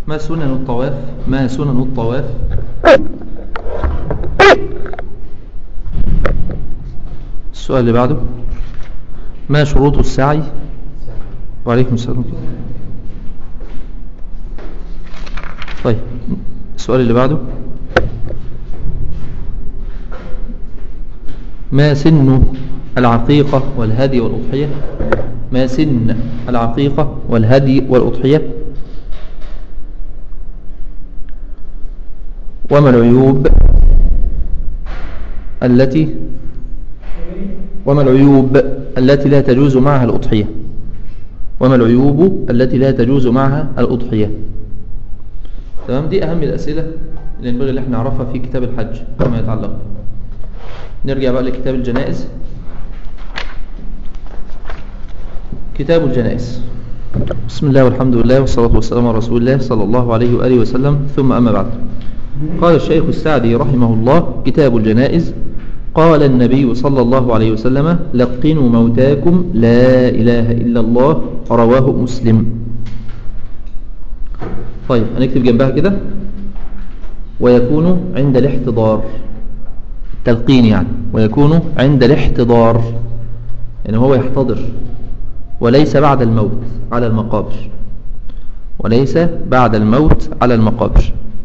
ما سنن الطواف ما سنن الطواف السؤال اللي بعده ما شروط السعي وعليكم السلام طيب السؤال اللي بعده ما سن العقيقة والهدي والأضحية ما سن العقيقة والهدي والأضحية وما العيوب التي وما العيوب التي لا تجوز معها الأضحية وما العيوب التي لا تجوز معها الأضحية تمام دي أهم الأسئلة اللي ينبغي اللي احنا نعرفها في كتاب الحج كما يتعلق نرجع بقى لكتاب الجنائز كتاب الجنائز بسم الله والحمد لله والصلاة والسلام على رسول الله صلى الله عليه وآله وسلم ثم أما بعد قال الشيخ السعدي رحمه الله كتاب الجنائز قال النبي صلى الله عليه وسلم لقنوا موتاكم لا إله إلا الله رواه مسلم طيب هنكتب جنبها كده ويكون عند الاحتضار التلقين يعني ويكون عند الاحتضار يعني هو يحتضر وليس بعد الموت على المقابر وليس بعد الموت على المقابر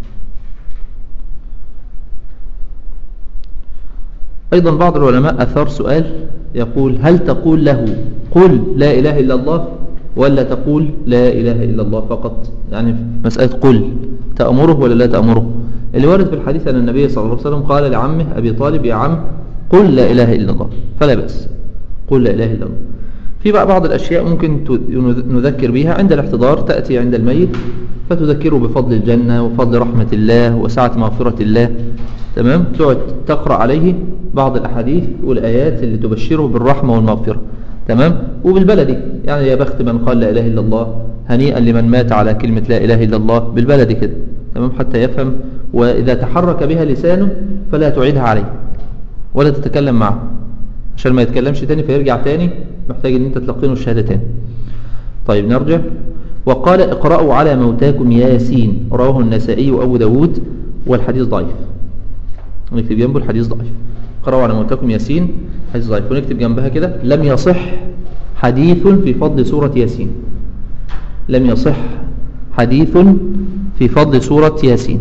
أيضا بعض العلماء أثار سؤال يقول هل تقول له قل لا إله إلا الله ولا تقول لا إله إلا الله فقط يعني مسألة قل تأمره ولا لا تأمره اللي ورد في الحديث أن النبي صلى الله عليه وسلم قال لعمه أبي طالب يا عم قل لا إله إلا الله فلا بأس قل لا إله إلا الله في بقى بعض الأشياء ممكن نذكر بها عند الاحتضار تأتي عند الميت فتذكره بفضل الجنة وفضل رحمة الله وسعة مغفرة الله تمام تقعد تقرأ عليه بعض الأحاديث والآيات اللي تبشره بالرحمة والمغفرة تمام وبالبلدي يعني يا بخت من قال لا إله إلا الله هنيئا لمن مات على كلمة لا إله إلا الله بالبلدي كده تمام حتى يفهم وإذا تحرك بها لسانه فلا تعيدها عليه ولا تتكلم معه عشان ما يتكلمش تاني فيرجع تاني محتاج ان انت تلقينه الشهادة تاني طيب نرجع وقال اقرأوا على موتاكم ياسين رواه النسائي وأبو داود والحديث ضعيف ونكتب جنبه الحديث ضعيف اقرأوا على موتاكم ياسين حديث ضعيف ونكتب جنبها كده لم يصح حديث في فضل سورة ياسين لم يصح حديث في فضل سورة ياسين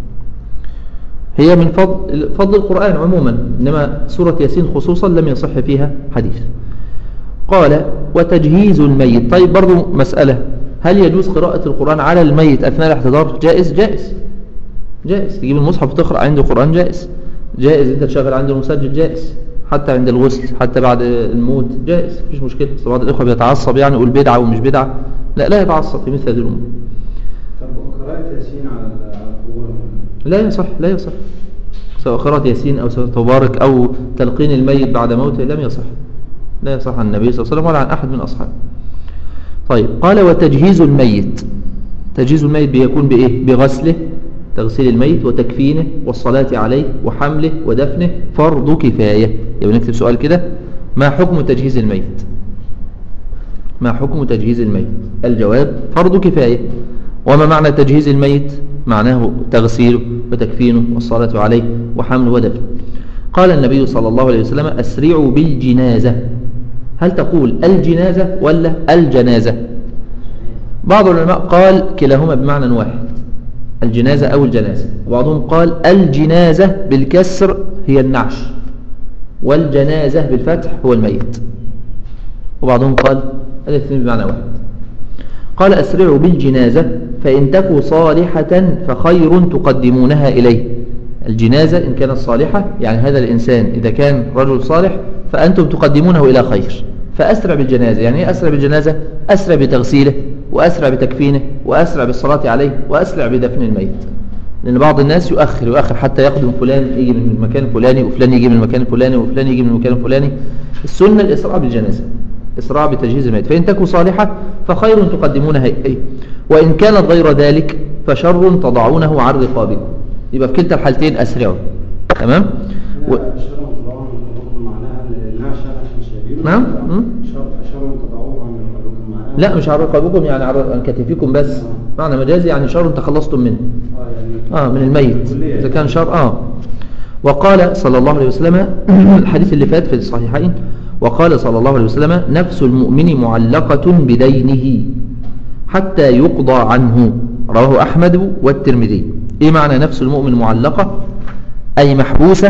هي من فضل, فضل القرآن عموما إنما سورة ياسين خصوصا لم يصح فيها حديث قال وتجهيز الميت طيب برضو مسألة هل يجوز قراءة القرآن على الميت أثناء الاحتضار جائز جائز جائز تجيب المصحف وتقرأ عنده القرآن جائز جائز انت تشغل عنده المسجل جائز حتى عند الغسل حتى بعد الموت جائز مفيش مشكلة بس بعض الإخوة بيتعصب يعني يقول بدعة ومش بدعة لا لا يتعصب في مثل هذه الأمور طب قراءة ياسين على القبور لا يصح لا يصح سواء قراءة ياسين أو سواء تبارك أو تلقين الميت بعد موته لم يصح لا يصح عن النبي صلى الله عليه وسلم ولا عن أحد من أصحابه طيب قال وتجهيز الميت تجهيز الميت بيكون بإيه بغسله تغسيل الميت وتكفينه والصلاة عليه وحمله ودفنه فرض كفاية يبقى نكتب سؤال كده ما حكم تجهيز الميت ما حكم تجهيز الميت الجواب فرض كفاية وما معنى تجهيز الميت معناه تغسيله وتكفينه والصلاة عليه وحمله ودفنه قال النبي صلى الله عليه وسلم أسرعوا بالجنازة هل تقول الجنازة ولا الجنازة بعض العلماء قال كلاهما بمعنى واحد الجنازة أو الجنازة وبعضهم قال الجنازة بالكسر هي النعش والجنازة بالفتح هو الميت وبعضهم قال الاثنين بمعنى واحد قال أسرعوا بالجنازة فإن تكوا صالحة فخير تقدمونها إليه الجنازة إن كانت صالحة يعني هذا الإنسان إذا كان رجل صالح فأنتم تقدمونه إلى خير فأسرع بالجنازة يعني إيه أسرع بالجنازة أسرع بتغسيله وأسرع بتكفينه وأسرع بالصلاة عليه وأسرع بدفن الميت لأن بعض الناس يؤخر يؤخر حتى يقدم فلان يجي من المكان الفلاني وفلان يجي من المكان الفلاني وفلان يجي من المكان الفلاني السنة الإسراع بالجنازة إسراع بتجهيز الميت فإن تكوا صالحة فخير تقدمونها إليه وإن كانت غير ذلك فشر تضعونه عن رقابكم يبقى في كلتا الحالتين أسرعوا تمام و... و... معناها النعش عشان شايلينه نعم مم. شر فشر تضعوه عن رقابكم معناها لا مش عن رقابكم يعني عن كتفكم بس معنى مجازي يعني شر تخلصتم منه اه يعني آه من الميت كلية. إذا كان شر آه وقال صلى الله عليه وسلم الحديث اللي فات في الصحيحين وقال صلى الله عليه وسلم نفس المؤمن معلقة بدينه حتى يقضى عنه رواه أحمد والترمذي إيه معنى نفس المؤمن معلقة أي محبوسة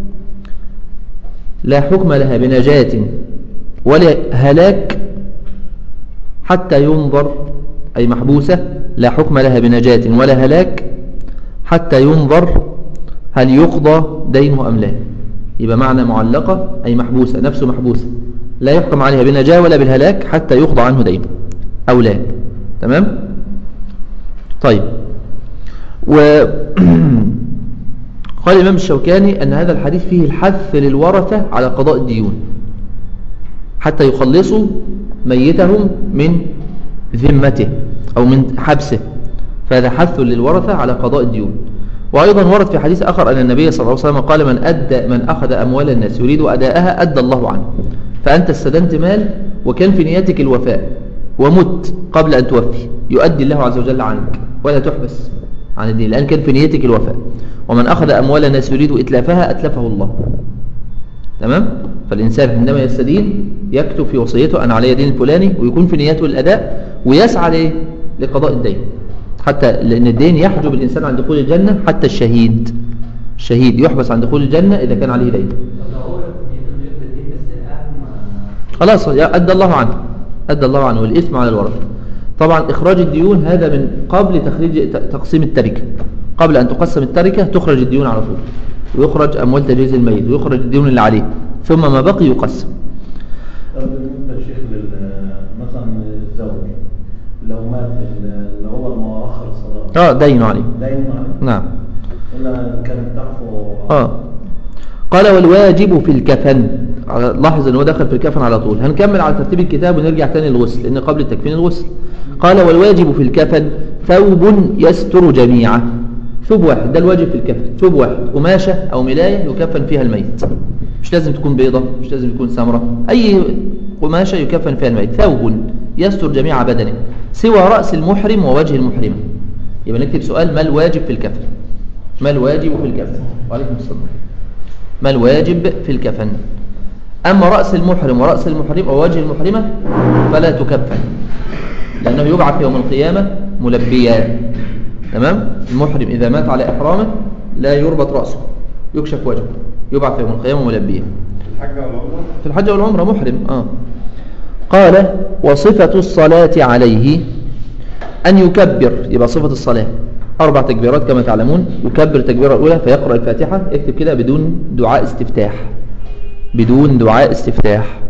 لا حكم لها بنجاة ولا هلاك حتى ينظر أي محبوسة لا حكم لها بنجاة ولا هلاك حتى ينظر هل يقضى دينه أم لا يبقى معنى معلقة أي محبوسة نفسه محبوسة لا يحكم عليها بالنجاة ولا بالهلاك حتى يقضى عنه دينه أو لا تمام طيب و قال الإمام الشوكاني أن هذا الحديث فيه الحث للورثة على قضاء الديون حتى يخلصوا ميتهم من ذمته أو من حبسه فهذا حث للورثة على قضاء الديون وأيضا ورد في حديث آخر أن النبي صلى الله عليه وسلم قال من, أدى من أخذ أموال الناس يريد أداءها أدى الله عنه فأنت استدنت مال وكان في نيتك الوفاء ومت قبل أن توفي يؤدي الله عز وجل عنك ولا تحبس عن الدين الآن كان في نيتك الوفاء ومن أخذ أموال الناس يريد إتلافها أتلفه الله تمام فالإنسان عندما يستدين يكتب في وصيته أنا علي دين الفلاني ويكون في نيته الأداء ويسعى ليه؟ لقضاء الدين حتى لأن الدين يحجب الإنسان عن دخول الجنة حتى الشهيد الشهيد يحبس عن دخول الجنة إذا كان عليه دين طب لو هو نيته يقضي الدين بس الآن ما- خلاص يا- أدى الله عنه أدى الله عنه والإثم على الورثة طبعا إخراج الديون هذا من قبل تخريج ت- تقسيم التركة قبل أن تقسم التركة تخرج الديون على طول ويخرج أموال تجهيز الميت ويخرج الديون اللي عليه ثم ما بقي يقسم طب بالنسبة يا شيخ لل- مثلا الزوج لو مات ال- اللي هو المؤخر الصداق اه دين عليه داين عليه نعم إلا إن كانت تعفو اه قال والواجب في الكفن لاحظ ان هو دخل في الكفن على طول هنكمل على ترتيب الكتاب ونرجع تاني للغسل لان قبل التكفين الغسل قال والواجب في الكفن ثوب يستر جميعه ثوب واحد ده الواجب في الكفن ثوب واحد قماشه او ملايه يكفن فيها الميت مش لازم تكون بيضه مش لازم تكون سمراء اي قماشه يكفن فيها الميت ثوب يستر جميع بدنه سوى راس المحرم ووجه المحرمه يبقى نكتب سؤال ما الواجب في الكفن ما الواجب في الكفن وعليكم السلام ما الواجب في الكفن أما رأس المحرم ورأس المحرم أو وجه المحرمة فلا تكفن لأنه يبعث يوم القيامة ملبيا تمام المحرم إذا مات على إحرامه لا يربط رأسه يكشف وجهه يبعث يوم القيامة ملبيا الحجة والعمرة في الحج والعمرة محرم آه. قال وصفة الصلاة عليه أن يكبر يبقى صفة الصلاة أربع تكبيرات كما تعلمون يكبر التكبيرة الأولى فيقرأ الفاتحة اكتب كده بدون دعاء استفتاح بدون دعاء استفتاح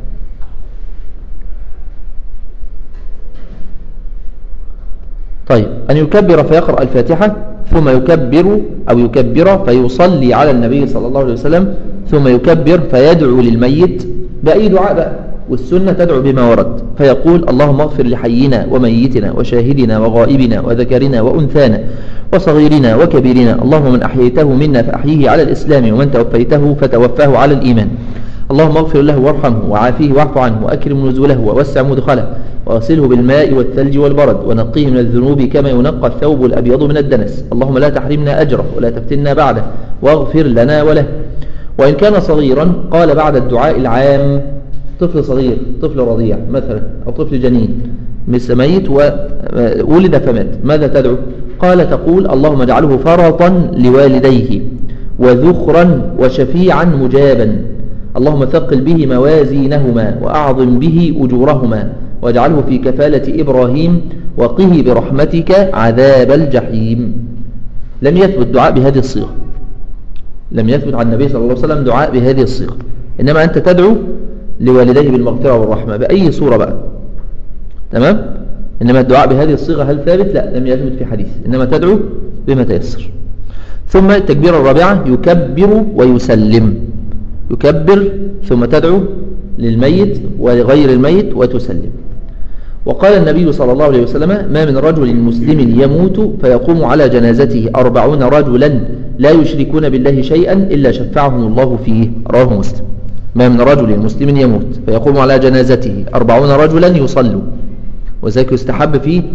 طيب أن يكبر فيقرأ الفاتحة ثم يكبر أو يكبر فيصلي على النبي صلى الله عليه وسلم ثم يكبر فيدعو للميت بأي دعاء بقى والسنة تدعو بما ورد فيقول اللهم اغفر لحينا وميتنا وشاهدنا وغائبنا وذكرنا وأنثانا وصغيرنا وكبيرنا اللهم من أحييته منا فأحييه على الإسلام ومن توفيته فتوفاه على الإيمان اللهم اغفر له وارحمه وعافيه واعف عنه وأكرم نزوله ووسع مدخله واغسله بالماء والثلج والبرد ونقيه من الذنوب كما ينقى الثوب الأبيض من الدنس اللهم لا تحرمنا أجره ولا تفتنا بعده واغفر لنا وله وإن كان صغيرا قال بعد الدعاء العام طفل صغير طفل رضيع مثلا أو طفل جنين مثل ميت وولد فمات ماذا تدعو قال تقول اللهم اجعله فرطا لوالديه وذخرا وشفيعا مجابا اللهم ثقل به موازينهما وأعظم به أجورهما واجعله في كفالة إبراهيم وقه برحمتك عذاب الجحيم لم يثبت دعاء بهذه الصيغة لم يثبت عن النبي صلى الله عليه وسلم دعاء بهذه الصيغة إنما أنت تدعو لوالديه بالمغفرة والرحمة بأي صورة بقى تمام إنما الدعاء بهذه الصيغة هل ثابت لا لم يثبت في حديث إنما تدعو بما تيسر ثم التكبيرة الرابعة يكبر ويسلم يكبر ثم تدعو للميت ولغير الميت وتسلم وقال النبي صلى الله عليه وسلم ما من رجل مسلم يموت فيقوم على جنازته أربعون رجلا لا يشركون بالله شيئا إلا شفعهم الله فيه رواه مسلم ما من رجل مسلم يموت فيقوم على جنازته أربعون رجلا يصلوا وذلك يستحب فيه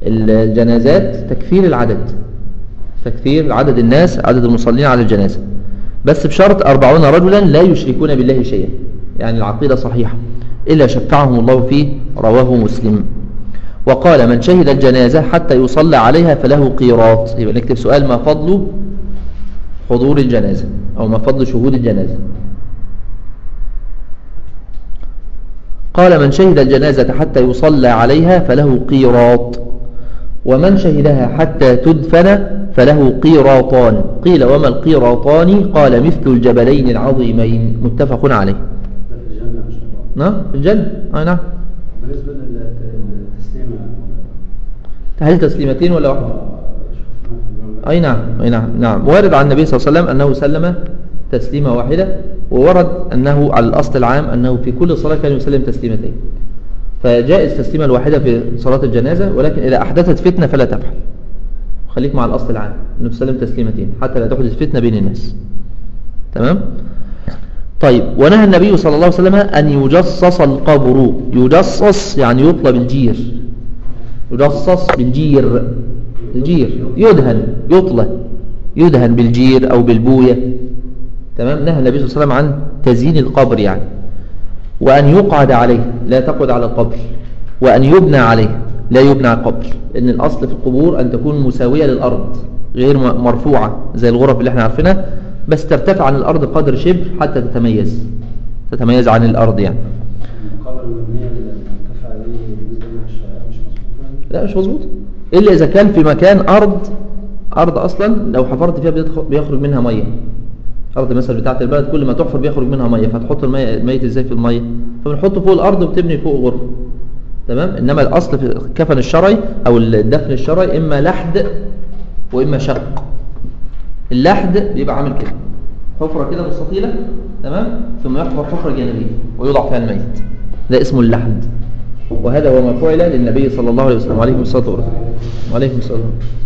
الجنازات تكثير العدد تكثير عدد الناس عدد المصلين على الجنازة بس بشرط أربعون رجلا لا يشركون بالله شيئا يعني العقيدة صحيحة إلا شفعهم الله فيه رواه مسلم وقال من شهد الجنازة حتى يصلى عليها فله قيراط يبقى نكتب سؤال ما فضل حضور الجنازة أو ما فضل شهود الجنازة قال من شهد الجنازة حتى يصلى عليها فله قيراط ومن شهدها حتى تدفن فله قيراطان قيل وما القيراطان قال مثل الجبلين العظيمين متفق عليه ده في الجنة إن شاء الله نعم في الجنة آه نعم بالنسبة للتسليمة هل تسليمتين ولا واحدة شفنا في الجنة أي نعم أي نعم نعم وارد عن النبي صلى الله عليه وسلم أنه سلم تسليمة واحدة وورد أنه على الأصل العام أنه في كل صلاة كان يسلم تسليمتين فجائز تسليمة الواحدة في صلاة الجنازة ولكن إذا أحدثت فتنة فلا تفعل خليك مع الأصل العام أنه تسلم تسليمتين حتى لا تحدث فتنة بين الناس تمام طيب ونهى النبي صلى الله عليه وسلم أن يجصص القبر يجصص يعني يطلب الجير يجصص بالجير الجير يدهن يطلى يدهن بالجير أو بالبوية تمام نهى النبي صلى الله عليه وسلم عن تزيين القبر يعني وأن يقعد عليه لا تقعد على القبر وأن يبنى عليه لا يبنى على القبر لأن الأصل في القبور أن تكون مساوية للأرض غير م- مرفوعة زي الغرف اللي احنا عارفينها بس ترتفع عن الأرض قدر شبر حتى تتميز تتميز عن الأرض يعني المقابلة المبنية للمرتفع دي بالنسبة لنا مش مش مظبوطة لا مش مظبوط إلا إذا كان في مكان أرض أرض أصلا لو حفرت فيها بيدخ- بيخرج منها مية أرض مثلا بتاعة البلد كل ما تحفر بيخرج منها مية فتحط المية الميت إزاي في المية فبنحطه فوق الأرض وبتبني فوق غرفة تمام إنما الأصل في الكفن الشرعي أو الدفن الشرعي إما لحد وإما شق اللحد بيبقى عامل كده حفرة كده مستطيلة تمام ثم يحفر حفرة جانبية ويوضع فيها الميت ده اسمه اللحد وهذا هو ما فعل للنبي صلى الله عليه وسلم عليه الصلاة والسلام وعليكم السلام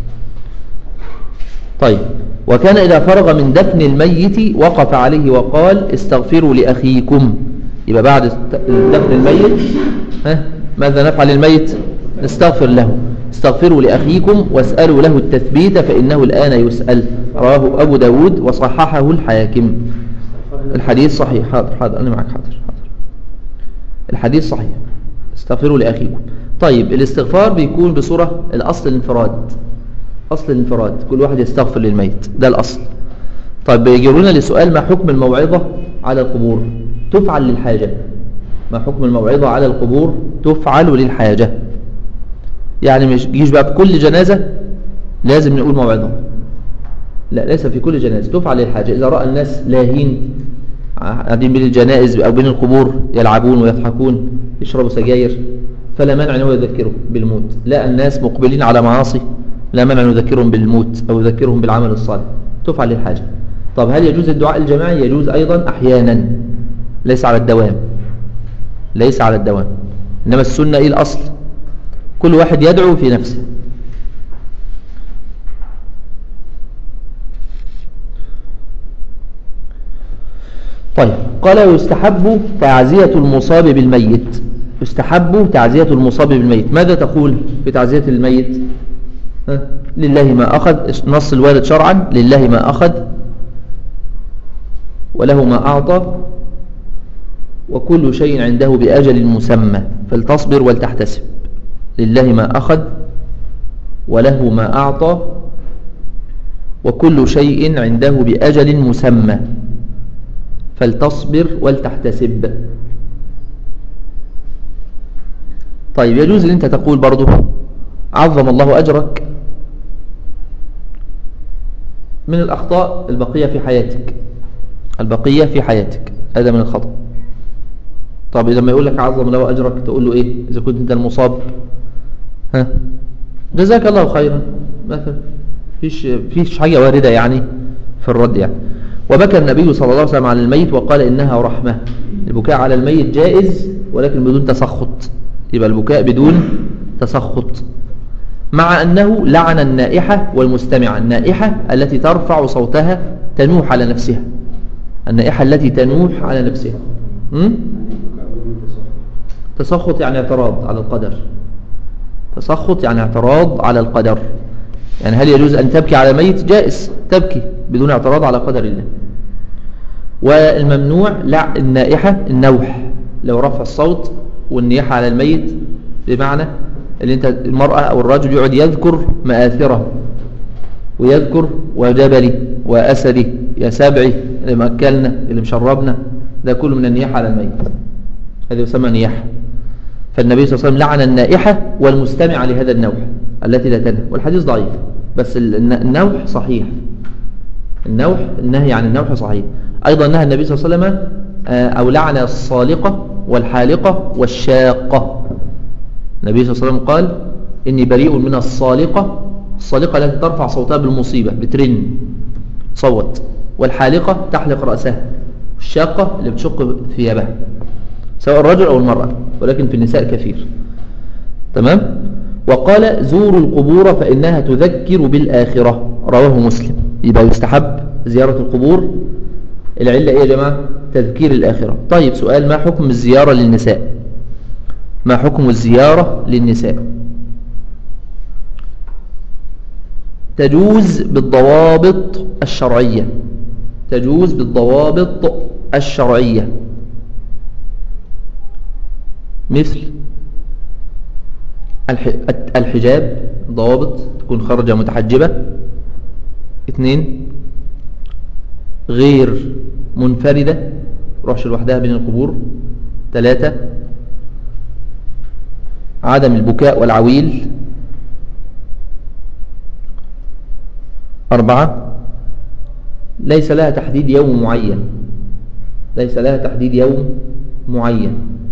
طيب وكان إذا فرغ من دفن الميت وقف عليه وقال استغفروا لأخيكم يبقى بعد است- دفن الميت ها ماذا نفعل للميت نستغفر له استغفروا لأخيكم واسألوا له التثبيت فإنه الآن يسأل رواه أبو داود وصححه الحاكم الحديث صحيح حاضر حاضر أنا معك حاضر حاضر الحديث صحيح استغفروا لأخيكم طيب الاستغفار بيكون بصورة الأصل الانفراد أصل الانفراد كل واحد يستغفر للميت ده الأصل طيب بيجرون لسؤال ما حكم الموعظة على القبور تفعل للحاجة ما حكم الموعظة على القبور تفعل للحاجة يعني مش يجيش بقى في كل جنازة لازم نقول موعظة لا ليس في كل جنازة تفعل للحاجة إذا رأى الناس لاهين قاعدين بين الجنائز أو بين القبور يلعبون ويضحكون يشربوا سجاير فلا مانع أنه يذكرهم بالموت لا الناس مقبلين على معاصي لا مانع أن يذكرهم بالموت أو يذكرهم بالعمل الصالح تفعل للحاجة طب هل يجوز الدعاء الجماعي يجوز أيضا أحيانا ليس على الدوام ليس على الدوام إنما السنة إيه الأصل كل واحد يدعو في نفسه طيب قال ويستحب تعزية المصاب بالميت يستحب تعزية المصاب بالميت ماذا تقول في تعزية الميت ها؟ لله ما أخذ نص الوارد شرعا لله ما أخذ وله ما أعطى وكل شيء عنده بأجل مسمى فلتصبر ولتحتسب لله ما أخذ وله ما أعطى وكل شيء عنده بأجل مسمى فلتصبر ولتحتسب طيب يجوز ان انت تقول برضه عظم الله اجرك من الاخطاء البقية في حياتك البقية في حياتك هذا من الخطأ طب لما يقول لك عظم الله اجرك تقول له ايه اذا كنت انت المصاب ها جزاك الله خيرا مثلا فيش فيش حاجة واردة يعني في الرد يعني وبكى النبي صلى الله عليه وسلم على الميت وقال إنها رحمة البكاء على الميت جائز ولكن بدون تسخط يبقى البكاء بدون تسخط مع أنه لعن النائحة والمستمعة النائحة التي ترفع صوتها تنوح على نفسها النائحة التي تنوح على نفسها م? تسخط يعني اعتراض على القدر تسخط يعني اعتراض على القدر يعني هل يجوز أن تبكي على ميت جائز تبكي بدون اعتراض على قدر الله والممنوع لا النائحة النوح لو رفع الصوت والنياحة على الميت بمعنى اللي انت المرأة أو الرجل يقعد يذكر مآثره ويذكر وجبلي وأسدي يا سبعي اللي مأكلنا اللي مشربنا ده كله من النياحة على الميت هذا يسمى نياحة فالنبي صلى الله عليه وسلم لعن النائحة والمستمع لهذا النوح التي لا تنهى والحديث ضعيف بس الن- النوح صحيح النوح النهي عن النوح صحيح أيضا نهى النبي صلى الله عليه وسلم آه، أو لعن الصالقة والحالقة والشاقة النبي صلى الله عليه وسلم قال إني بريء من الصالقة الصالقة التي ترفع صوتها بالمصيبة بترن صوت والحالقة تحلق رأسها الشاقة اللي بتشق ثيابها سواء الرجل أو المرأة ولكن في النساء كثير تمام وقال زوروا القبور فإنها تذكر بالآخرة رواه مسلم يبقى يستحب زيارة القبور العلة إيه يا جماعة تذكير الآخرة طيب سؤال ما حكم الزيارة للنساء ما حكم الزيارة للنساء تجوز بالضوابط الشرعية تجوز بالضوابط الشرعية مثل الح- الحجاب ضوابط تكون خارجة متحجبة اثنين غير منفردة روحش لوحدها بين القبور ثلاثة عدم البكاء والعويل أربعة ليس لها تحديد يوم معين ليس لها تحديد يوم معين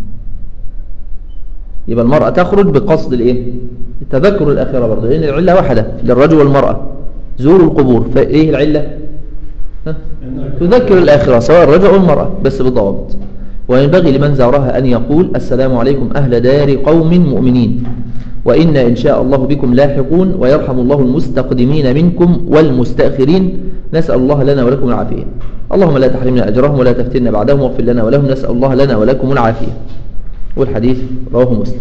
يبقى المرأة تخرج بقصد الايه التذكر الآخرة برضه لأن العلة واحدة للرجل والمرأة زوروا القبور فايه العلة ها؟ تذكر الآخرة سواء الرجل أو المرأة بس بالضوابط وينبغي لمن زارها أن يقول السلام عليكم أهل دار قوم مؤمنين وإنا إن شاء الله بكم لاحقون ويرحم الله المستقدمين منكم والمستأخرين نسأل الله لنا ولكم العافية اللهم لا تحرمنا أجرهم ولا تفتنا بعدهم واغفر لنا ولهم نسأل الله لنا ولكم العافية والحديث رواه مسلم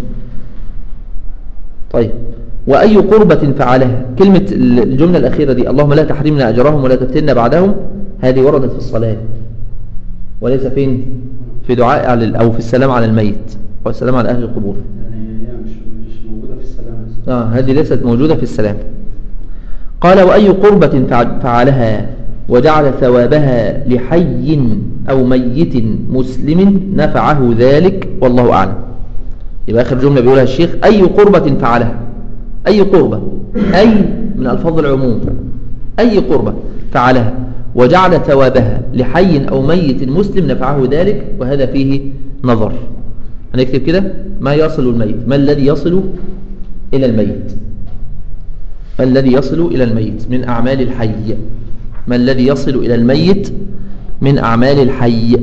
طيب وأي قربة فعلها كلمة الجملة الأخيرة دي اللهم لا تحرمنا أجرهم ولا تفتنا بعدهم هذه وردت في الصلاة وليس فين في دعاء على أو في السلام على الميت أو السلام على أهل القبور يعني هي مش مش موجودة في السلام بس. آه هذه ليست موجودة في السلام قال وأي قربة فع- فعلها وجعل ثوابها لحي أو ميت مسلم نفعه ذلك والله أعلم يبقى آخر جملة بيقولها الشيخ أي قربة فعلها أي قربة أي من ألفاظ العموم أي قربة فعلها وجعل ثوابها لحي أو ميت مسلم نفعه ذلك وهذا فيه نظر هنكتب كده ما يصل الميت ما الذي يصل إلى الميت ما الذي يصل إلى الميت من أعمال الحي ما الذي يصل إلى الميت من أعمال الحي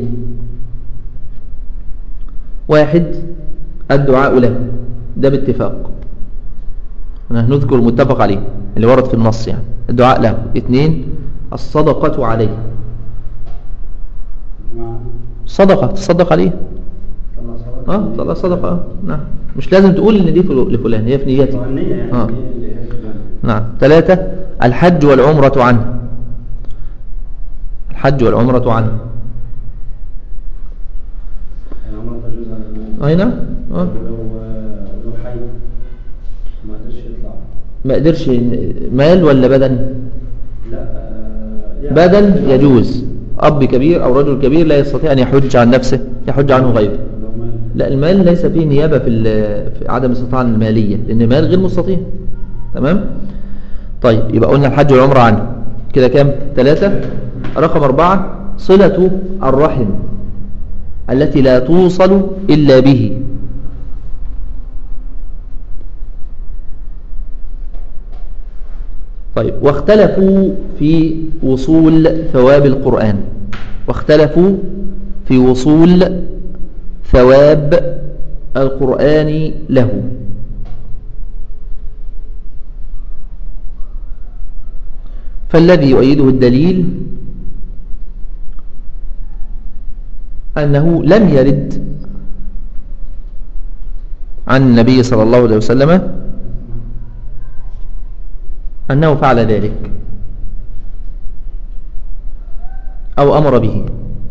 واحد الدعاء له ده باتفاق أنا هنذكر المتفق عليه اللي ورد في النص يعني الدعاء له اثنين الصدقة عليه مع صدقة تصدق عليه طلع صلاة اه طلع صدقة آه. نعم مش لازم تقول ان دي فلو- لفلان هي في نيتي النية يعني آه. النية اللي هي فلان. نعم ثلاثة الحج والعمرة عنه الحج والعمرة عنه يعني عمرها تجوز على الميت. أي نعم آه. لو لو حي ما قدرش يطلع ما قدرش مال ولا بدن لا آه، يعني بدن يجوز أب كبير أو رجل كبير لا يستطيع أن يحج عن نفسه يحج عنه غيره لو مال لا المال ليس فيه نيابة في, ال- في عدم الاستطاعة المالية لأن المال غير مستطيع تمام طيب يبقى قلنا الحج والعمرة عنه كده كام ثلاثة رقم أربعة صلة الرحم التي لا توصل إلا به طيب واختلفوا في وصول ثواب القرآن واختلفوا في وصول ثواب القرآن له فالذي يؤيده الدليل أنه لم يرد عن النبي صلى الله عليه وسلم أنه فعل ذلك أو أمر به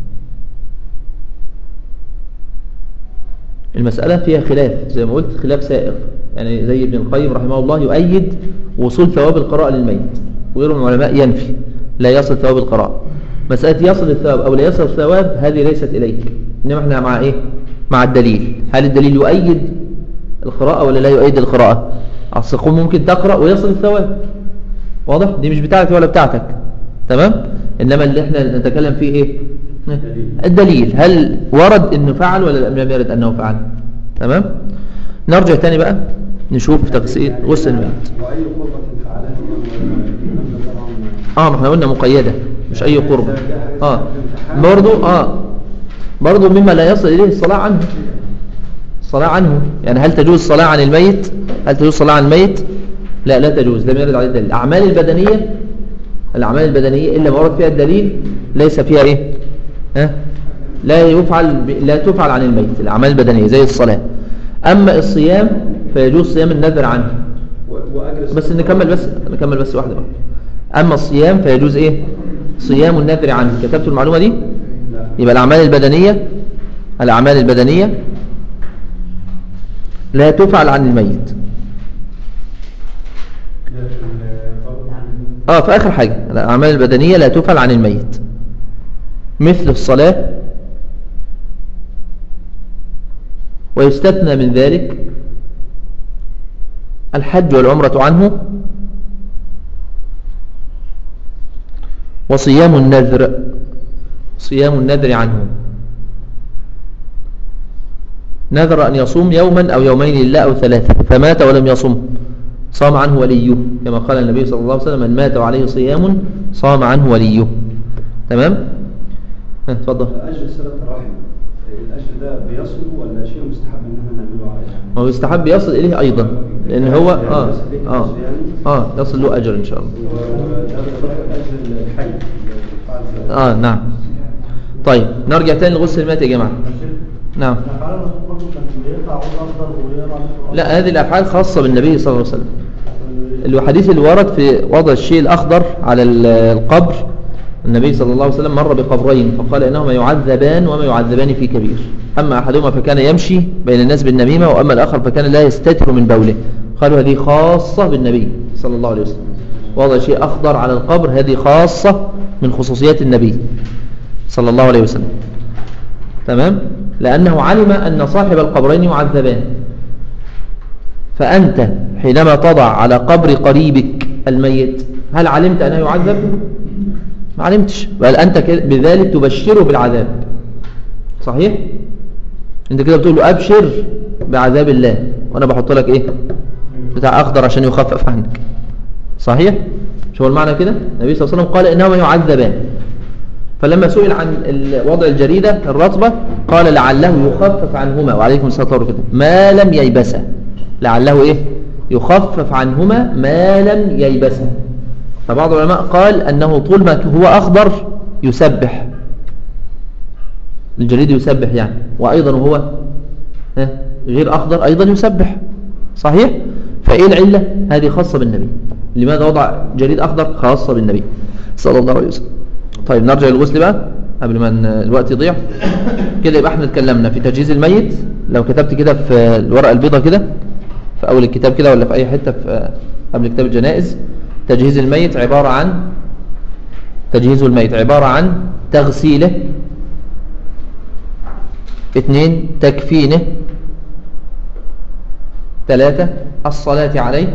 المسألة فيها خلاف زي ما قلت خلاف سائغ يعني زي ابن القيم رحمه الله يؤيد وصول ثواب القراءة للميت وغيره من العلماء ينفي لا يصل ثواب القراءة مسألة يصل الثواب أو لا يصل الثواب هذه ليست إليك إنما احنا مع إيه مع الدليل هل الدليل يؤيد القراءة ولا لا يؤيد القراءة أصل ممكن تقرأ ويصل الثواب واضح دي مش بتاعتي ولا بتاعتك تمام إنما اللي احنا نتكلم فيه إيه الدليل هل ورد انه فعل ولا لم يرد انه فعل تمام نرجع تاني بقى نشوف تغسيل غسل الميت واي قربة فعلها طبعا اه ما احنا قلنا مقيدة مش اي قربة اه برضو اه برضو مما لا يصل اليه الصلاة عنه الصلاة عنه يعني هل تجوز الصلاة عن الميت هل تجوز الصلاة عن الميت لا لا تجوز لم يرد عليه الدليل الأعمال البدنية الأعمال البدنية إلا ما ورد فيها الدليل ليس فيها إيه ها؟ لا يفعل ب... لا تفعل عن الميت الأعمال البدنية زي الصلاة أما الصيام فيجوز صيام النذر عنه واجلس بس نكمل بس نكمل بس واحدة بقى أما الصيام فيجوز إيه صيام النذر عنه كتبت المعلومة دي لا يبقى الأعمال البدنية الأعمال البدنية لا تفعل عن الميت اه في آخر حاجة الأعمال البدنية لا تفعل عن الميت مثل الصلاة ويستثنى من ذلك الحج والعمرة عنه وصيام النذر صيام النذر عنه نذر أن يصوم يوما أو يومين لله أو ثلاثة فمات ولم يصم صام عنه وليه كما قال النبي صلى الله عليه وسلم من مات وعليه صيام صام عنه وليه تمام ها، اتفضل اجر صله الرحم الاجر ده بيصل ولا شيء مستحب ان احنا نعمله عليه ما هو يستحب يصل إليه أيضا لأن هو آه آه آه يصل له أجر إن شاء الله وده اجر الحي اللي آه نعم طيب نرجع تاني لغسل المات يا جماعة نعم الأفعال الرسول برضه كان بيقطع ويقدر ويقرا لا هذه الأفعال خاصة بالنبي صلى الله عليه وسلم الحديث اللي ورد في وضع الشيء الأخضر على ال- القبر النبي صلى الله عليه وسلم مر بقبرين فقال إنهما يعذبان وما يعذبان في كبير أما أحدهما فكان يمشي بين الناس بالنميمة وأما الآخر فكان لا يستتر من بوله قالوا هذه خاصة بالنبي صلى الله عليه وسلم وضع شيء أخضر على القبر هذه خاصة من خصوصيات النبي صلى الله عليه وسلم تمام لأنه علم أن صاحب القبرين يعذبان فأنت حينما تضع على قبر قريبك الميت هل علمت أنه يعذب؟ ما علمتش بل أنت كده- بذلك تبشره بالعذاب صحيح؟ أنت كده بتقول له أبشر بعذاب الله وأنا بحط لك إيه؟ بتاع أخضر عشان يخفف عنك صحيح؟ مش هو المعنى كده؟ النبي صلى الله عليه وسلم قال إنهما يعذبان فلما سئل عن ال- وضع الجريدة الرطبة قال لعله يخفف عنهما وعليكم الصلاة والسلام ما لم ييبسا لعله إيه يخفف عنهما ما لم ييبسا فبعض العلماء قال أنه طول ما هو أخضر يسبح الجريد يسبح يعني وأيضا هو ها، غير أخضر أيضا يسبح صحيح فإيه العلة هذه خاصة بالنبي لماذا وضع جريد أخضر خاصة بالنبي صلى الله عليه وسلم طيب نرجع للغسل بقى قبل ما ن- الوقت يضيع كده يبقى احنا اتكلمنا في تجهيز الميت لو كتبت كده في الورقة البيضاء كده في أول الكتاب كده ولا في أي حتة في قبل كتاب الجنائز تجهيز الميت عبارة عن تجهيز الميت عبارة عن تغسيله اثنين تكفينه ثلاثة الصلاة عليه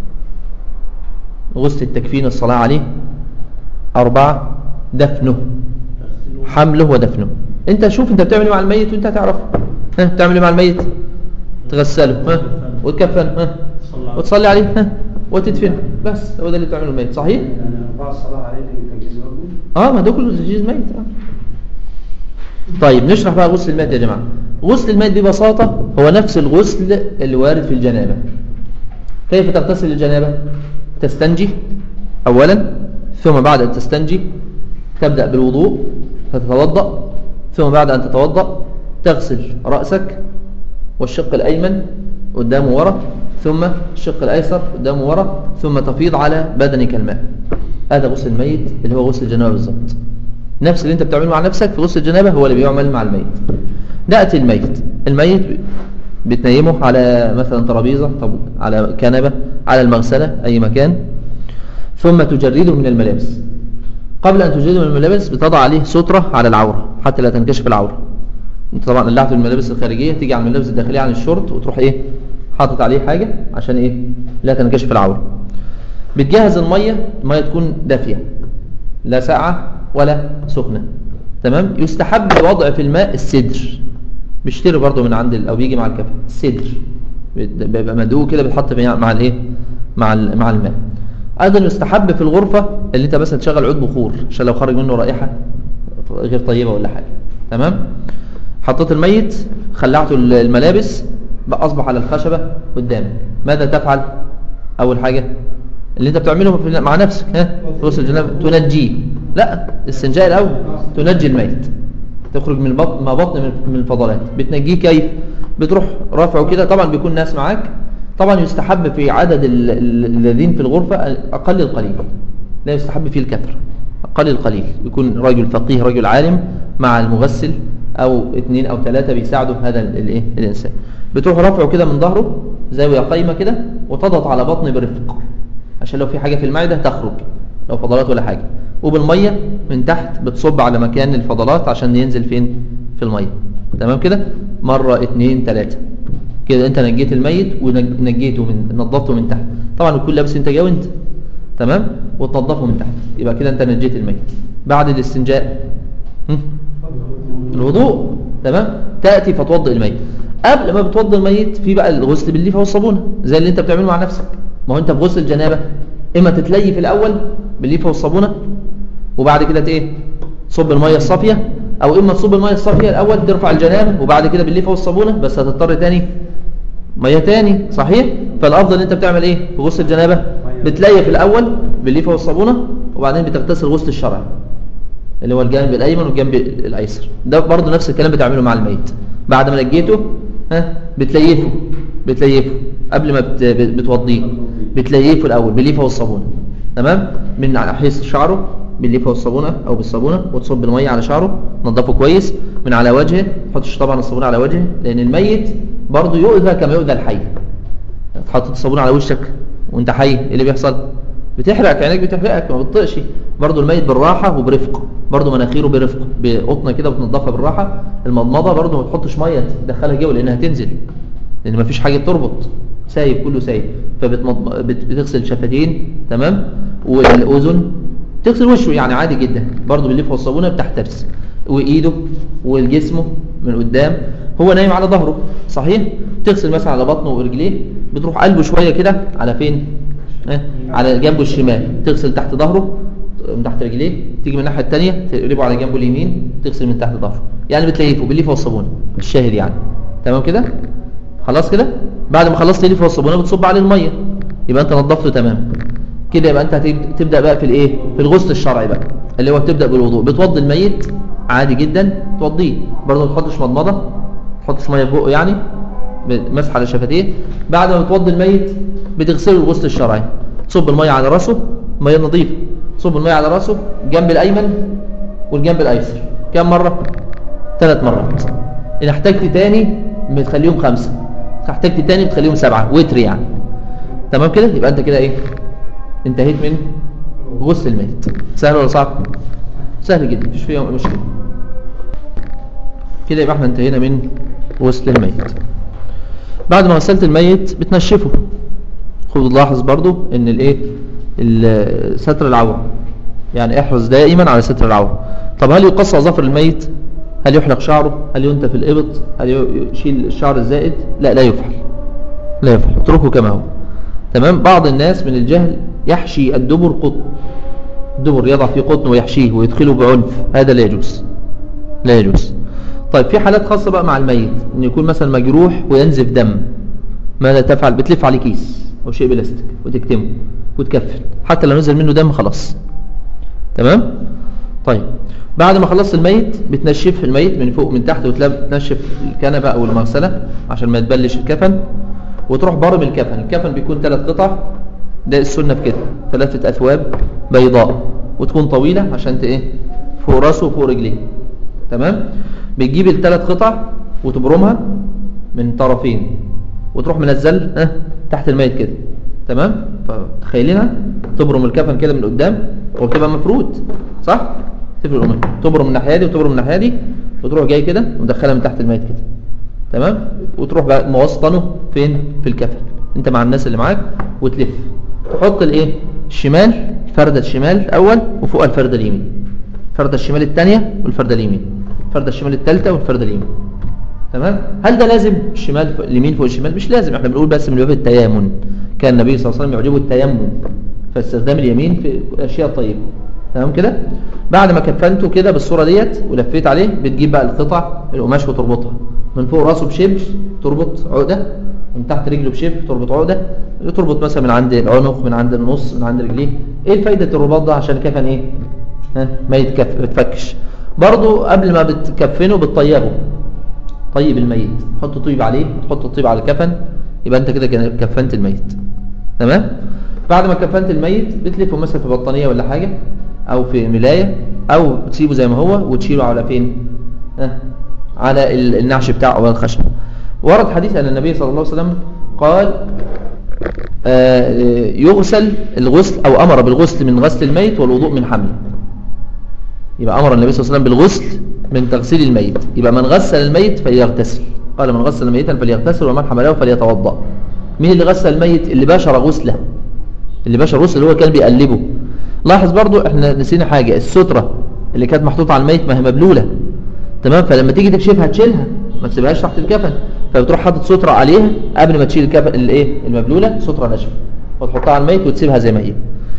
غسل التكفين الصلاة عليه أربعة دفنه حمله ودفنه انت شوف انت بتعمل ايه مع الميت وانت هتعرف ها بتعمل ايه مع الميت تغسله ها وتكفنه ها وتصلي عليه ها وتدفنه بس هو ده اللي بتعمله الميت صحيح يعني اربع الصلاه عليه دي من تجهيز برضه اه ما ده كله تجهيز ميت آه. طيب نشرح بقى غسل الميت يا جماعة غسل الميت ببساطة هو نفس الغسل اللي وارد في الجنابة كيف تغتسل الجنابة تستنجي أولا ثم بعد أن تستنجي تبدأ بالوضوء فتتوضأ ثم بعد أن تتوضأ تغسل رأسك والشق الأيمن قدام وورا ثم الشق الأيسر قدام ورا ثم تفيض على بدنك الماء هذا غسل الميت اللي هو غسل الجنابة بالظبط نفس اللي انت بتعمله مع نفسك في غسل الجنابة هو اللي بيعمل مع الميت نأتي الميت الميت بتنيمه على مثلا ترابيزة طب على كنبة على المغسلة أي مكان ثم تجرده من الملابس قبل أن تجرده من الملابس بتضع عليه سترة على العورة حتى لا تنكشف العورة انت طبعا قلعت الملابس الخارجية تيجي على الملابس الداخلية عن الشورت وتروح ايه حاطط عليه حاجة عشان ايه لا تنكشف العورة بتجهز المية المية تكون دافية لا ساقعة ولا سخنة تمام يستحب الوضع في الماء السدر بيشتري برضو من عند ال- او بيجي مع الكفن السدر بيت- بيبقى مدوق كده بيتحط في- مع الايه مع ال- مع الماء ايضا يستحب في الغرفة اللي انت مثلا تشغل عود بخور عشان لو خرج منه رائحة غير طيبة ولا حاجة تمام حطيت الميت خلعته ال- الملابس بقى اصبح على الخشبة قدامك ماذا تفعل اول حاجة اللي انت بتعمله في- مع نفسك ها في غسل الجنابه تنجيه لا استنجاء الاول تنجي الميت تخرج من بطن ما بطن من- من الفضلات بتنجيه كيف بتروح رافعه كده طبعا بيكون ناس معاك طبعا يستحب في عدد ال- ال- الذين في الغرفة أقل القليل لا يستحب فيه الكثرة أقل القليل يكون رجل فقيه رجل عالم مع المغسل أو اثنين أو ثلاثة بيساعدوا هذا ال- الايه الإنسان بتروح رافعه كده من ظهره زاوية قايمة كده وتضغط على بطنه برفق عشان لو في حاجة في المعدة تخرج لو فضلات ولا حاجة وبالمية من تحت بتصب على مكان الفضلات عشان ينزل فين في المية تمام كده مرة اتنين تلاتة كده انت نجيت الميت ونجيته من نظفته من تحت طبعا يكون لابس انت جاي وانت تمام وتنظفه من تحت يبقى كده انت نجيت الميت بعد الاستنجاء هم؟ الوضوء تمام تأتي فتوضئ الميت قبل ما بتوضئ الميت في بقى الغسل بالليفة والصابونة زي اللي انت بتعمله مع نفسك ما هو انت في غسل الجنابة اما تتلي في الاول بالليفة والصابونة وبعد كده ت- ايه تصب المية الصافية او اما تصب المية الصافية الاول ترفع الجنابة وبعد كده بالليفة والصابونة بس هتضطر تاني مية تاني صحيح فالافضل ان انت بتعمل ايه في غسل الجنابة بتلي في الاول بالليفة والصابونة وبعدين بتغتسل غسل الشرعي اللي هو الجانب الايمن والجنب الايسر ده برضه نفس الكلام بتعمله مع الميت بعد ما نجيته ها بتليفه بتليفه قبل ما بت- بتوضيه بتليفه الاول بالليفه والصابونه تمام من على حيث شعره بالليفه والصابونه او بالصابونه وتصب الميه على شعره تنضفه كويس من على وجهه ما تحطش طبعا الصابونه على وجهه لان الميت برضه يؤذى كما يؤذى الحي تحط الصابون على وشك وانت حي ايه اللي بيحصل بتحرق عينيك بتحرقك ما بتطقش برضه الميت بالراحه وبرفق برضه مناخيره برفق بقطنه كده بتنضفها بالراحه المضمضه برضه ما تحطش ميه تدخلها جوه لانها تنزل لان ما فيش حاجه تربط سايب كله سايب فبتغسل شفتين تمام والاذن تغسل وشه يعني عادي جدا برضه بالليفه والصابونه بتحترس وايده وجسمه من قدام هو نايم على ظهره صحيح تغسل مثلا على بطنه ورجليه بتروح قلبه شويه كده على فين اه؟ على جنبه الشمال تغسل تحت ظهره من تحت رجليه تيجي من الناحيه الثانيه تقلبه على جنبه اليمين تغسل من تحت ظهره يعني بتليفه بالليفه والصابونه الشاهد يعني تمام كده خلاص كده بعد ما خلصت الليفه والصابونه بتصب عليه الميه يبقى انت نظفته تمام كده يبقى انت هتب- تبدا بقى في الايه في الغسل الشرعي بقى اللي هو تبدا بالوضوء بتوضي الميت عادي جدا توضيه برضه ما تحطش مضمضه ما تحطش ميه في بقه يعني مسح على شفتيه بعد ما بتوضي الميت بتغسله الغسل الشرعي تصب الميه على راسه ميه نظيفه تصب الميه على راسه الجنب الايمن والجنب الايسر كم مره ثلاث مرات ان احتجت تاني بتخليهم خمسه احتجت تاني بتخليهم سبعه وتر يعني تمام كده يبقى انت كده ايه انتهيت من غسل الميت سهل ولا صعب سهل جدا مفيش فيه مشكله كده يبقى احنا انتهينا من غسل الميت بعد ما غسلت الميت بتنشفه خد لاحظ برضو ان الايه ال- ستر العوره يعني احرص دائما على ستر العوره طب هل يقص اظافر الميت هل يحلق شعره هل ينتف الابط هل ي- يشيل الشعر الزائد لا لا يفعل لا يفعل اتركه كما هو تمام بعض الناس من الجهل يحشي الدبر قطن الدبر يضع فيه قطن ويحشيه ويدخله بعنف هذا لا يجوز لا يجوز طيب في حالات خاصة بقى مع الميت ان يكون مثلا مجروح وينزف دم ماذا تفعل بتلف عليه كيس او شيء بلاستيك وتكتمه وتكفن حتى لو نزل منه دم خلاص تمام طيب بعد ما خلصت الميت بتنشف الميت من فوق ومن تحت وتنشف الكنبة او المغسلة عشان ما يتبلش الكفن وتروح برم الكفن الكفن بيكون ثلاث قطع ده السنة في كده ثلاثة أثواب بيضاء وتكون طويلة عشان ت- ايه فوق راسه وفوق رجليه تمام بتجيب الثلاث قطع وتبرمها من طرفين وتروح منزل اه تحت الميت كده تمام فتخيلينها تبرم الكفن كده من قدام وبتبقى مفروض صح تفرق الأمور تبرم من الناحيه دي وتبرم من الناحيه دي وتروح جاي كده ومدخلها من تحت الميت كده تمام وتروح بقى موسطنه فين في الكفن انت مع الناس اللي معاك وتلف تحط الايه الشمال الفردة الشمال اول وفوقها الفردة اليمين الفردة الشمال الثانية والفردة اليمين الفردة الشمال الثالثة والفردة اليمين تمام هل ده لازم الشمال فوق اليمين فوق الشمال مش لازم احنا بنقول بس من باب التيامن كان النبي صلى الله عليه وسلم يعجبه التيمم فاستخدام اليمين في الاشياء الطيبه تمام كده بعد ما كفنته كده بالصوره ديت ولفيت عليه بتجيب بقى القطع القماش وتربطها من فوق راسه بشبر تربط عقده من تحت رجله بشبر تربط عقده تربط مثلا من عند العنق من عند النص من عند رجليه ايه فايده الرباط ده عشان الكفن ايه ها ما يتكف ما يتفكش برضه قبل ما بتكفنه بتطيبه طيب الميت حط طيب عليه تحط الطيب على الكفن يبقى انت كده كده كفنت الميت تمام بعد ما كفنت الميت بتلفه مثلا في بطانيه ولا حاجه او في ملايه او تسيبه زي ما هو وتشيله على فين ها على ال- النعش بتاعه او الخشب ورد حديث ان النبي صلى الله عليه وسلم قال آه، يغسل الغسل او امر بالغسل من غسل الميت والوضوء من حمله يبقى أمر النبي صلى الله عليه وسلم بالغسل من تغسيل الميت يبقى من غسل الميت فليغتسل قال من غسل ميتا فليغتسل ومن حمله فليتوضأ مين اللي غسل الميت اللي باشر غسله اللي باشر غسل اللي هو كان بيقلبه لاحظ برضو احنا نسينا حاجة السترة اللي كانت محطوطة على الميت ما هي مبلولة تمام فلما تيجي تكشفها تشيلها ما تسيبهاش تحت الكفن فبتروح حاطط سترة عليها قبل ما تشيل الكفن الايه المبلولة سترة ناشفة وتحطها على الميت وتسيبها زي ما هي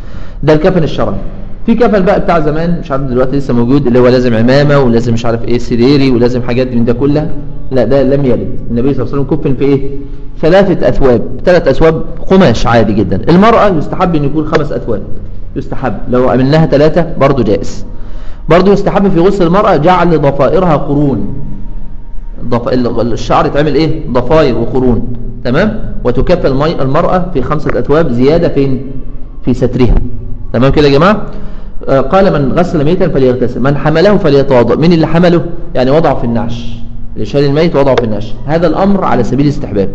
ده الكفن الشرعي في كفن بقى بتاع زمان مش عارف دلوقتي لسه موجود اللي هو لازم عمامة ولازم مش عارف ايه سريري ولازم حاجات من ده كلها لا ده لم يرد النبي صلى الله عليه وسلم كفن في ايه ثلاثة اثواب ثلاث اثواب قماش عادي جدا المرأة يستحب ان يكون خمس اثواب يستحب لو عملناها ثلاثة برضو جائز برضو يستحب في غسل المرأة جعل ضفائرها قرون ضف... ال- الشعر يتعمل ايه ضفاير وقرون تمام وتكفل المي... المرأة في خمسة اثواب زيادة فين في سترها تمام كده يا جماعة آه، قال من غسل ميتا فليغتسل من حمله فليتوضا مين اللي حمله يعني وضعه في النعش اللي شال الميت وضعه في النعش هذا الامر على سبيل الاستحباب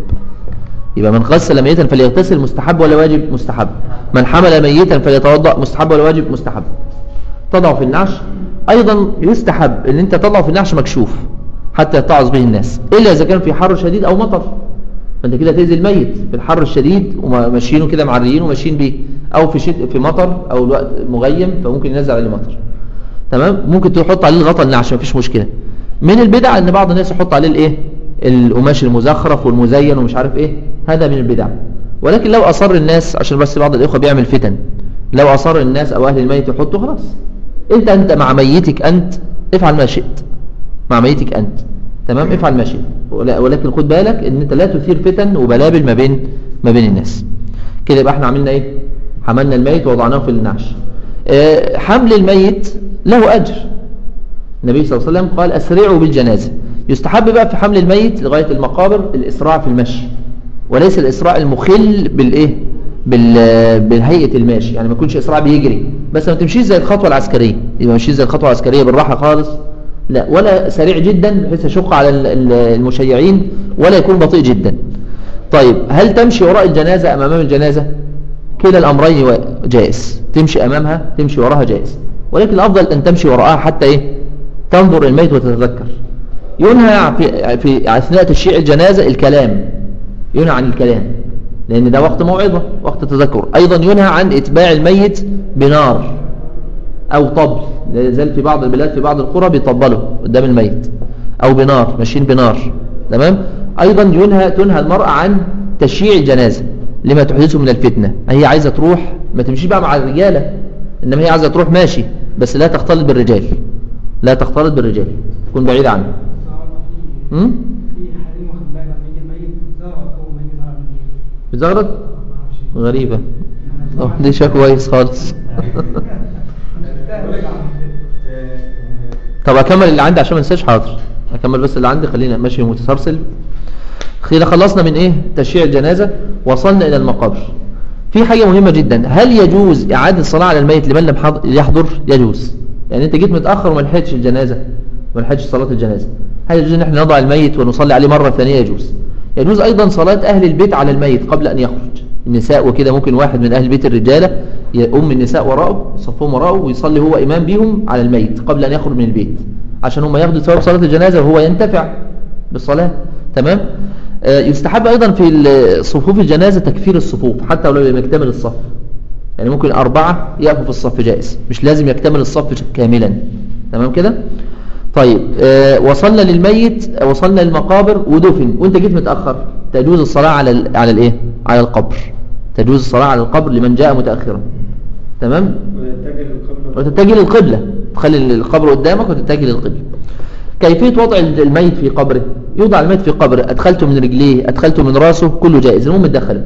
يبقى من غسل ميتا فليغتسل مستحب ولا واجب مستحب من حمل ميتا فليتوضا مستحب ولا واجب مستحب تضعه في النعش ايضا يستحب ان انت تضعه في النعش مكشوف حتى يتعظ به الناس الا اذا كان في حر شديد او مطر فانت كده تاذي الميت في الحر الشديد وماشيينه كده معريين وماشيين بيه او في شت... في مطر او الوقت مغيم فممكن ينزل عليه مطر تمام ممكن تحط عليه الغطا النعش مفيش مشكله من البدع ان بعض الناس يحط عليه الايه القماش المزخرف والمزين ومش عارف ايه هذا من البدع ولكن لو اصر الناس عشان بس بعض الاخوه بيعمل فتن لو اصر الناس او اهل الميت يحطوا خلاص انت انت مع ميتك انت افعل ما شئت مع ميتك انت تمام افعل ما شئت ولا- ولكن خد بالك ان انت لا تثير فتن وبلابل ما بين ما بين الناس كده يبقى احنا عملنا ايه حملنا الميت ووضعناه في النعش اه حمل الميت له اجر النبي صلى الله عليه وسلم قال اسرعوا بالجنازه يستحب بقى في حمل الميت لغايه المقابر الاسراع في المشي وليس الاسراع المخل بالايه بال بالهيئه الماشي يعني ما يكونش اسراع بيجري بس ما تمشيش زي الخطوه العسكريه يبقى مشيش زي الخطوه العسكريه بالراحه خالص لا ولا سريع جدا بحيث يشق على ال- ال- المشيعين ولا يكون بطيء جدا طيب هل تمشي وراء الجنازه ام امام الجنازه كلا الامرين وا- جائز تمشي امامها تمشي وراها جائز ولكن الافضل ان تمشي وراءها حتى ايه تنظر الميت وتتذكر ينهى في, في اثناء تشييع الجنازه الكلام ينهى عن الكلام لان ده وقت موعظه وقت تذكر ايضا ينهى عن اتباع الميت بنار او طبل لا يزال في بعض البلاد في بعض القرى بيطبلوا قدام الميت او بنار ماشيين بنار تمام ايضا ينهى تنهى المرأة عن تشييع الجنازة لما تحدثه من الفتنة هي عايزة تروح ما تمشيش بقى مع الرجالة انما هي عايزة تروح ماشي بس لا تختلط بالرجال لا تختلط بالرجال تكون بعيد عنه امم في حريم واخد بالك لما يجي الميت بتزغرط اول ما يجي يظهر من البيت. بتزغرط ما اعرفش غريبة اه دي شيء كويس خالص طب اكمل اللي عندي عشان ما انساش حاضر اكمل بس اللي عندي خلينا ماشي متسلسل كده خلصنا من ايه تشييع الجنازة وصلنا الى المقابر في حاجة مهمة جدا هل يجوز اعادة الصلاة على الميت لمن لم حض- يحضر يجوز يعني انت جيت متأخر وما لحقتش الجنازة ما لحقتش صلاة الجنازة هل يجوز ان احنا نضع الميت ونصلي عليه مرة ثانية يجوز يجوز ايضا صلاة اهل البيت على الميت قبل ان يخرج النساء وكده ممكن واحد من اهل بيت الرجالة يقوم النساء وراءه يصفهم وراءه ويصلي هو امام بيهم على الميت قبل ان يخرج من البيت عشان هم ياخدوا ثواب صلاة الجنازة وهو ينتفع بالصلاة تمام آه، يستحب أيضا في ال- صفوف الجنازة تكفير الصفوف حتى ولو لم يكتمل الصف يعني ممكن أربعة يقفوا في الصف جائز مش لازم يكتمل الصف كاملا تمام كده طيب آه، وصلنا للميت وصلنا للمقابر ودفن وانت جيت متأخر تجوز الصلاة على ال- على الايه على القبر تجوز الصلاة على القبر لمن جاء متأخرا تمام ويتجه للقبلة وتتجه للقبلة تخلي القبر قدامك وتتجه للقبلة كيفية وضع الميت في قبره يوضع الميت في قبره أدخلته من رجليه أدخلته من راسه كله جائز المهم تدخله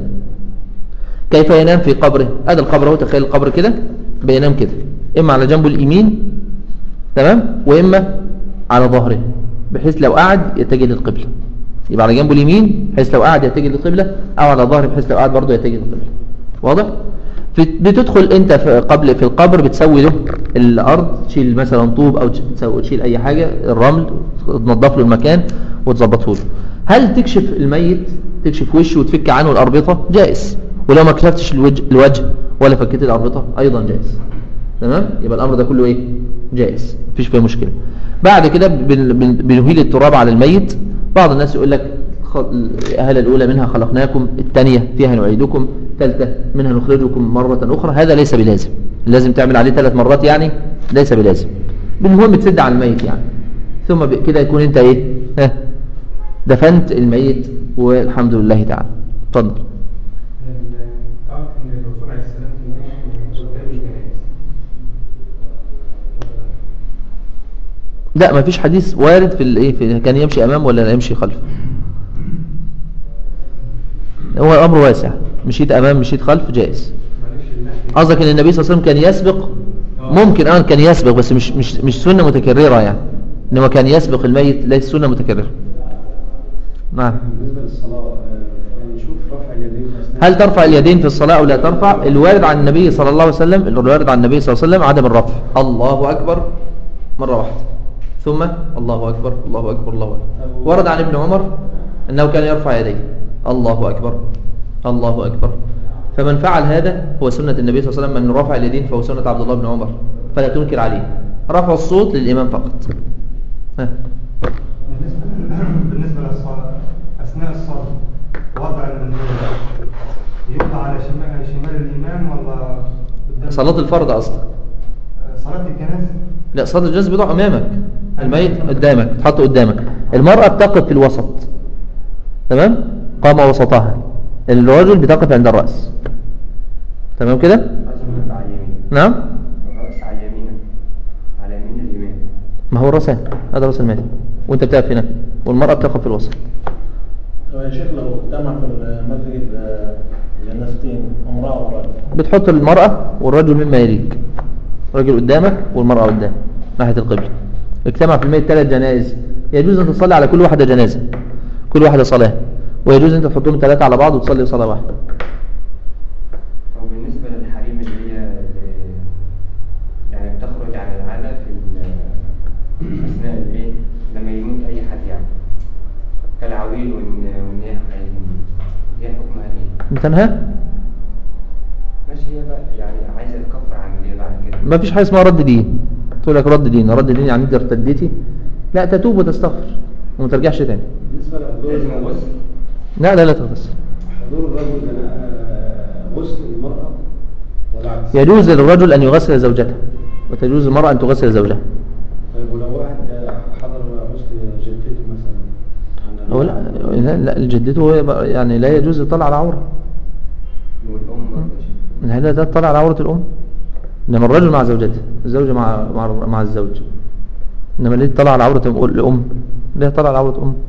كيف ينام في قبره هذا القبر هو تخيل القبر كده بينام كده إما على جنبه اليمين تمام وإما على ظهره بحيث لو قعد يتجه للقبلة يبقى على جنبه اليمين بحيث لو قعد يتجه للقبلة أو على ظهره بحيث لو قعد برضه يتجه للقبلة واضح؟ في بتدخل انت في قبل في القبر بتسوي له الارض تشيل مثلا طوب او تسوي تشيل اي حاجه الرمل تنظف له المكان وتظبطه له هل تكشف الميت تكشف وشه وتفك عنه الاربطه جائز ولو ما كشفتش الوجه, الوجه ولا فكيت الاربطه ايضا جائز تمام يبقى الامر ده كله ايه جائز مفيش فيه مشكله بعد كده بن- بن- بنهيل التراب على الميت بعض الناس يقول لك خ- الأهلة الأولى منها خلقناكم الثانية فيها نعيدكم الثالثة منها نخرجكم مرة أخرى هذا ليس بلازم لازم تعمل عليه ثلاث مرات يعني ليس بلازم بالمهم تسد على الميت يعني ثم ب- كده يكون انت ايه ها دفنت الميت والحمد لله تعالى اتفضل تعرف ان الرسول عليه السلام كان ماشي قدام الجنائز لا ما فيش حديث وارد في الايه في كان يمشي امام ولا يمشي خلف هو الامر واسع مشيت امام مشيت خلف جائز معلش الناس قصدك ان النبي صلى الله عليه وسلم كان يسبق ممكن اه كان يسبق بس مش مش مش سنه متكرره يعني انما كان يسبق الميت ليس سنه متكرره نعم بالنسبة للصلاة آه، يعني نشوف رفع اليدين في أثناء هل ترفع اليدين في الصلاة أو لا ترفع الوارد عن النبي صلى الله عليه وسلم الوارد عن النبي صلى الله عليه وسلم عدم الرفع الله أكبر مرة واحدة ثم الله أكبر الله أكبر الله أكبر ورد عن ابن عمر أنه كان يرفع يديه الله أكبر الله أكبر فمن فعل هذا هو سنة النبي صلى الله عليه وسلم من رفع اليدين فهو سنة عبد الله بن عمر فلا تنكر عليه رفع الصوت للإمام فقط ها. بالنسبة بالنسبة للصلاة أثناء الصلاة وضع المندوب يوضع على شمال شمال الإمام ولا قدام صلاة الفرض أصلا آه، صلاة الجنازة لا صلاة الجنازة بيضع أمامك الميت قدامك تحط قدامك المرأة بتقف في الوسط تمام قام وسطها الرجل بتقف عند الرأس تمام كده لازم يبقى على اليمين نعم الرأس على يمينه على يمين الإمام ما هو الرأس هذا رأس الميت وانت بتقف هنا والمرأة بتقف في الوسط طب يا شيخ لو اجتمع في المسجد آه، جنازتين امرأة ورجل بتحط المرأة والرجل مما يليك الرجل قدامك والمرأة قدام ناحية القبلة اجتمع في الميت ثلاث جنائز يجوز ان تصلي على كل واحدة جنازة كل واحدة صلاة ويجوز ان انت تحطهم ثلاثة على بعض وتصلي صلاة واحدة وبالنسبة للحريم اللي هي ال- يعني بتخرج عن العادة في ال- أثناء الإيه لما يموت أي حد يعني كالعويل والن- والنياحة دي حكمها إيه؟ بتنهى ماشي هي بقى يعني عايزة تكفر عن اللي بعد كده ما فيش حاجة اسمها رد دين تقول لك رد دين رد دين يعني انت ارتديتي لا تتوب وتستغفر وما ترجعش تاني بالنسبة لحضور لازم غسل لا لا لا تغتسل حضور الرجل آه، غسل المرأة والعكس يجوز للرجل أن يغسل زوجته وتجوز المرأة أن تغسل زوجها طيب ولو واحد آه، حضر غسل جدته مثلا عند هو لا لا, لا الجدته هو يبقى- يعني لا يجوز يطلع على عورة والأم برضه شيء. هذا ده تطلع على عورة الأم إنما الرجل مع زوجته الزوجة مع مع, مع الزوج إنما ليه تطلع على عورة الأم- الأم ليه تطلع على عورة أم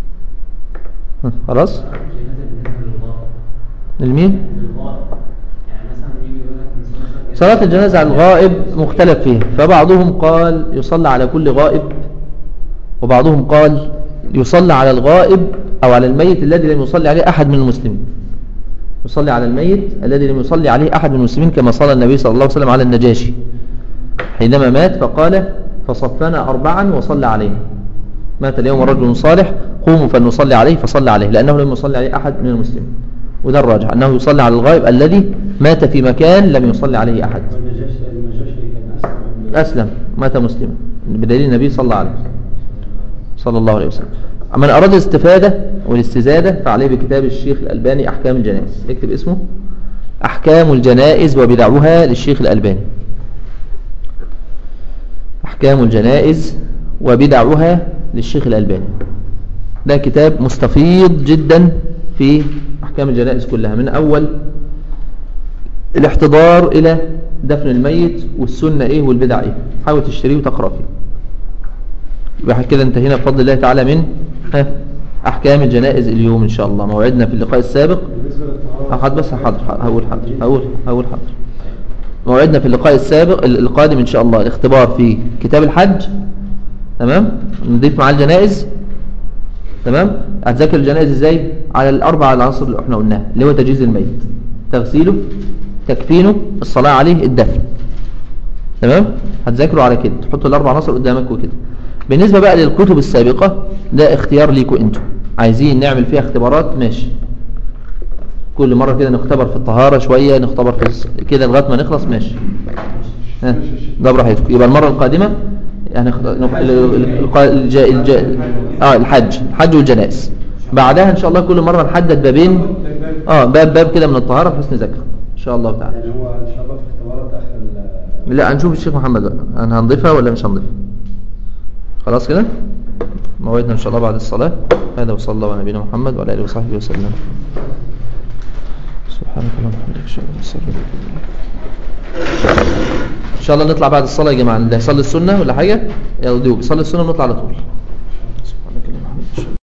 ها، خلاص الجنازة بالنسبة للغائب للمين للغائب يعني مثلا يجي يقول لك من سنة صلاة الجنازة على الغائب مختلف فيها فبعضهم قال يصلى على كل غائب وبعضهم قال يصلى على الغائب أو على الميت الذي لم يصلي عليه أحد من المسلمين يصلي على الميت الذي لم يصلي عليه أحد من المسلمين كما صلى النبي صلى الله عليه وسلم على النجاشي حينما مات فقال فصفنا أربعا وصلى عليه مات اليوم رجل صالح قوموا فلنصلي عليه فصلى عليه لأنه لم يصلي عليه أحد من المسلمين وده الراجح أنه يصلي على الغائب الذي مات في مكان لم يصلي عليه أحد والنجاشي النجاشي كان أسلم أسلم مات مسلما بدليل النبي صلى الله عليه وسلم صلى الله عليه وسلم من أراد الاستفادة والاستزادة فعليه بكتاب الشيخ الألباني أحكام الجنائز اكتب اسمه أحكام الجنائز وبدعها للشيخ الألباني أحكام الجنائز وبدعها للشيخ الألباني ده كتاب مستفيض جدا في أحكام الجنائز كلها من أول الاحتضار إلى دفن الميت والسنة إيه والبدع إيه حاول تشتريه وتقرأ فيه يبقى كده انتهينا بفضل الله تعالى من ها، أحكام الجنائز اليوم إن شاء الله موعدنا في اللقاء السابق بالنسبة للطهارة حاضر بس حاضر هقول حاضر هقول هقول حاضر موعدنا في اللقاء السابق ال- القادم إن شاء الله الاختبار في كتاب الحج تمام نضيف معاه الجنائز تمام هتذاكر الجنائز ازاي على الأربع العناصر اللي احنا قلناها اللي هو تجهيز الميت تغسيله تكفينه الصلاة عليه الدفن تمام هتذاكروا على كده تحطوا الأربع عناصر قدامك وكده بالنسبة بقى للكتب السابقة ده اختيار ليكوا انتوا عايزين نعمل فيها اختبارات ماشي كل مرة كده نختبر في الطهارة شوية نختبر في الص- كده لغاية ما نخلص ماشي ها ده براحتكم يبقى المرة القادمة يعني نخ- نخ- ال- ال- الق- الج... الج... اه الحج الحج والجنائز بعدها ان شاء الله كل مرة نحدد بابين اه باب باب كده من الطهارة بحيث نذاكره ان شاء الله تعالى يعني هو إن شاء الله في اختبارات آخر ال- لا هنشوف الشيخ محمد بقى انا هنضيفها ولا مش هنضيفها خلاص كده موعدنا ان شاء الله بعد الصلاة هذا وصلى الله على نبينا محمد وعلى اله وصحبه وسلم سبحانك اللهم وبحمدك اشهد ان لا اله الا انت ان شاء الله نطلع بعد الصلاة يا جماعة اللي هيصلي السنة ولا حاجة يا دوب يصلي السنة ونطلع على طول